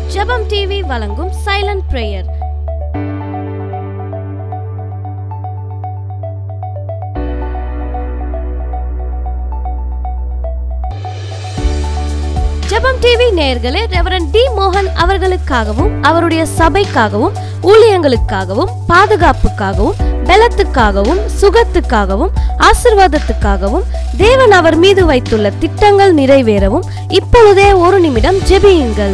ஜெபம் டிவி வழங்கும் silent prayer Jebam TV நேயர்களே ரெவரன் டி மோகன் அவர்களுக்காகவும் அவருடைய சபைக்காகவும் ஊழியங்களுக்காகவும் பாதுகாப்புக்காகவும் பலத்துக்காகவும் சுகத்துக்காகவும் ஆசிர்வாதத்துக்காகவும் தேவன் அவர் மீது வைத்துள்ள திட்டங்கள் நிறைவேறவும் இப்பொழுதே ஒரு நிமிடம் ஜெபியுங்கள்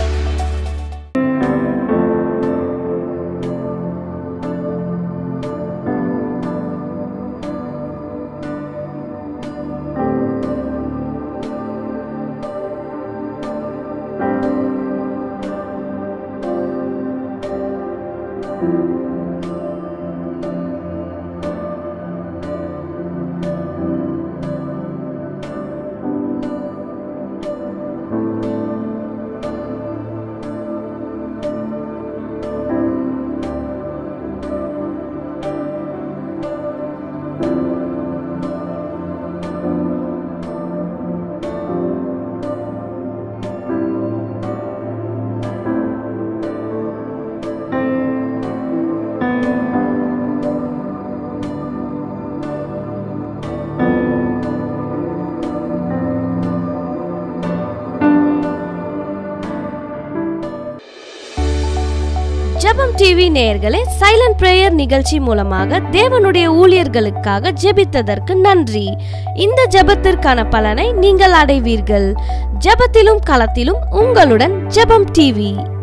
ஜெபம் டிவி நேயர்களே சைலண்ட் பிரேயர் நிகழ்ச்சி மூலமாக தேவனுடைய ஊழியர்களுக்காக ஜெபித்ததற்கு நன்றி இந்த ஜெபத்திற்கான பலனை நீங்கள் அடைவீர்கள் ஜெபத்திலும் களத்திலும் உங்களுடன் ஜெபம் டிவி